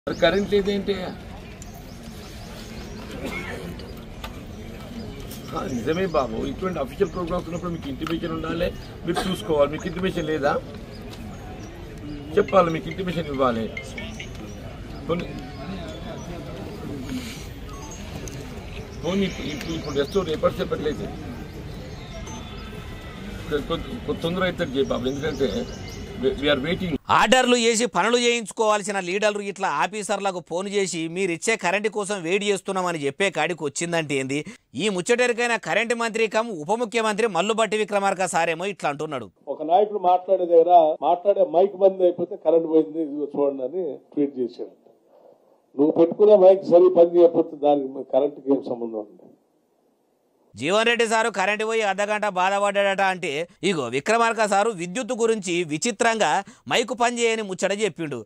మరి కరెంట్ లేదేంటి ఆ, నిజమే బాబు ఇటువంటి అఫీషియల్ ప్రోగ్రామ్స్ ఉన్నప్పుడు మీకు ఇంటిమేషన్ ఉండాలి మీరు చూసుకోవాలి మీకు ఇంటిమేషన్ లేదా చెప్పాలి మీకు ఇంటిమేషన్ ఇవ్వాలి కొన్ని పోనీ ఇప్పుడు ఇప్పుడు ఇప్పుడు రెస్టోర్ రేపటి చెప్పట్లేదు కొంచెం తొందర అవుతుంది చేయి బాబు ఎందుకంటే వీఆర్ వెయిటింగ్ ఆర్డర్లు చేసి పనులు చేయించుకోవాల్సిన లీడర్లు ఇట్లా ఆఫీసర్లకు ఫోన్ చేసి మీరిచ్చే కరెంటు కోసం వెయిట్ చేస్తున్నామని చెప్పే కాడికి వచ్చిందంటే ఏంది ఈ ముచ్చటరికైన కరెంటు మంత్రి కమ్ ఉప ముఖ్యమంత్రి మల్లుబట్టి విక్రమార్క సారేమో ఇట్లా అంటున్నాడు ఒక నాయకుడు మాట్లాడే దగ్గర మాట్లాడే మైక్ బంద్ అయిపోతే కరెంట్ పోయింది ఇదిగో చూడండి అని ట్వీట్ చేశాడు నువ్వు పెట్టుకునే మైక్ సరి పని చేయకపోతే దానికి కరెంట్కి ఏం సంబంధం ఉంది జీవన్ రెడ్డి సారు కరెంటు పోయి అర్ధగంట బాధపడ్డాడట అంటే ఇగో విక్రమార్క సారు విద్యుత్ గురించి విచిత్రంగా మైకు పని చేయని ముచ్చట చెప్పిండు